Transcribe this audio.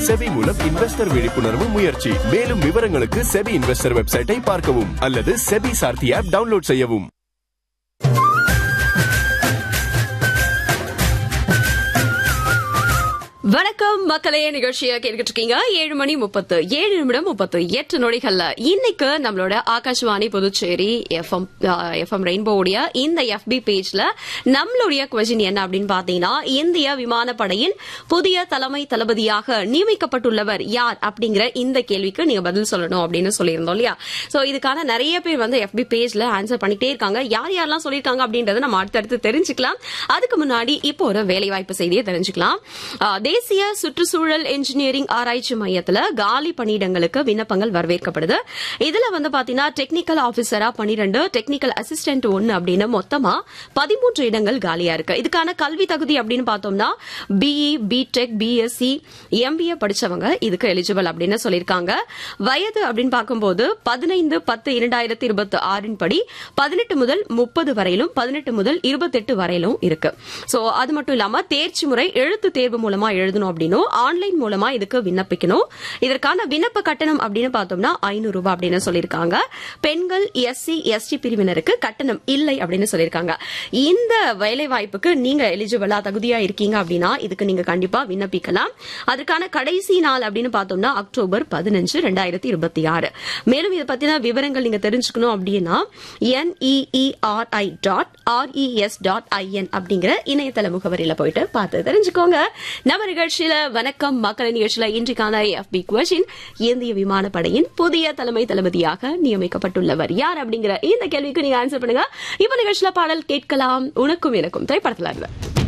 SEBI மூலம் investor விழிப்புணர்வு முயற்சி மேலும் விவரங்களுக்கு செபி இன்வெஸ்டர் வெப்சைட்டை பார்க்கவும் அல்லது செபி சார்த்தி ஆப் டவுன்லோட் செய்யவும் வணக்கம் மக்களே நிகழ்ச்சியை கேட்டுக்கிட்டு இருக்கீங்க ஏழு மணி முப்பத்து ஏழு நிமிடம் முப்பத்து எட்டு நொடிகள்ல இன்னைக்கு நம்மளோட ஆகாஷ்வாணி புதுச்சேரி எஃப்எம் எஃப்எம் ரெயின்போடைய இந்த எஃபி பேஜ்ல நம்மளுடைய கொஸ்டின் என்ன அப்படின்னு பாத்தீங்கன்னா இந்திய விமானப்படையின் புதிய தலைமை தளபதியாக நியமிக்கப்பட்டுள்ளவர் யார் அப்படிங்கிற இந்த கேள்விக்கு நீங்க பதில் சொல்லணும் அப்படின்னு சொல்லியிருந்தோம் இல்லையா சோ இதுக்கான நிறைய பேர் வந்து எஃபி பேஜ்ல ஆன்சர் பண்ணிட்டே இருக்காங்க யார் யாரெல்லாம் சொல்லியிருக்காங்க அப்படின்றத நம்ம அடுத்தடுத்து தெரிஞ்சுக்கலாம் அதுக்கு முன்னாடி இப்போ ஒரு வேலைவாய்ப்பு செய்தியை தெரிஞ்சுக்கலாம் ஆஹ், தேசிய சுற்றுச்சூழல் இன்ஜினியரிங் ஆராய்ச்சி மையத்துல காலி பணியிடங்களுக்கு விண்ணப்பங்கள் வரவேற்கப்படுது இதுல வந்து பாத்தீங்கன்னா டெக்னிக்கல் ஆபீசரா பனிரெண்டு டெக்னிக்கல் அசிஸ்டன்ட் ஒன்னு அப்படின்னு மொத்தமா பதிமூன்று இடங்கள் காலியா இருக்கு இதுக்கான கல்வி தகுதி அப்படின்னு பார்த்தோம்னா பிஇ பிடெக் பிஎஸ்சி எம்பிஏ படிச்சவங்க இதுக்கு எலிஜிபிள் அப்படின்னு சொல்லியிருக்காங்க வயது அப்படின்னு பார்க்கும்போது பதினைந்து பத்து இரண்டாயிரத்தி இருபத்தி ஆறின் படி பதினெட்டு முதல் முப்பது வரையிலும் பதினெட்டு முதல் இருபத்தெட்டு வரையிலும் இருக்கு சோ அது மட்டும் இல்லாம தேர்ச்சி முறை எழுத்து தேர்வு மூலமா எழுதணும் அப்படின்னும் ஆன்லைன் மூலமா இதுக்கு விண்ணப்பிக்கணும் இதற்கான விண்ணப்ப கட்டணம் அப்படின்னு பார்த்தோம்னா ஐநூறு ரூபாய் அப்படின்னு சொல்லியிருக்காங்க பெண்கள் எஸ்சி எஸ்டி பிரிவினருக்கு கட்டணம் இல்லை அப்படின்னு சொல்லியிருக்காங்க இந்த வேலை வாய்ப்புக்கு நீங்க எலிஜிபிளா தகுதியா இருக்கீங்க அப்படின்னா இதுக்கு நீங்க கண்டிப்பா விண்ணப்பிக்கலாம் அதற்கான கடைசி நாள் அப்படின்னு பார்த்தோம்னா அக்டோபர் பதினஞ்சு ரெண்டாயிரத்தி இருபத்தி ஆறு மேலும் இதை பத்தின விவரங்கள் நீங்க தெரிஞ்சுக்கணும் அப்படின்னா NEERI dot RES dot IN அப்படிங்கிற இணையதள முகவரியில போயிட்டு பார்த்து தெரிஞ்சுக்கோங்க நம்ம நிகழ்ச்சியில வணக்கம் மக்கள் நிகழ்ச்சியில இன்றைக்கான எஃபி கொஷின் இந்திய விமானப்படையின் புதிய தலைமை தளபதியாக நியமிக்கப்பட்டுள்ளவர் யார் அப்படிங்கிற இந்த கேள்விக்கு நீங்க ஆன்சர் பண்ணுங்க இப்ப நிகழ்ச்சியில பாடல் கேட்கலாம் உனக்கும் எனக்கும் திரைப்படத்துல இருந்து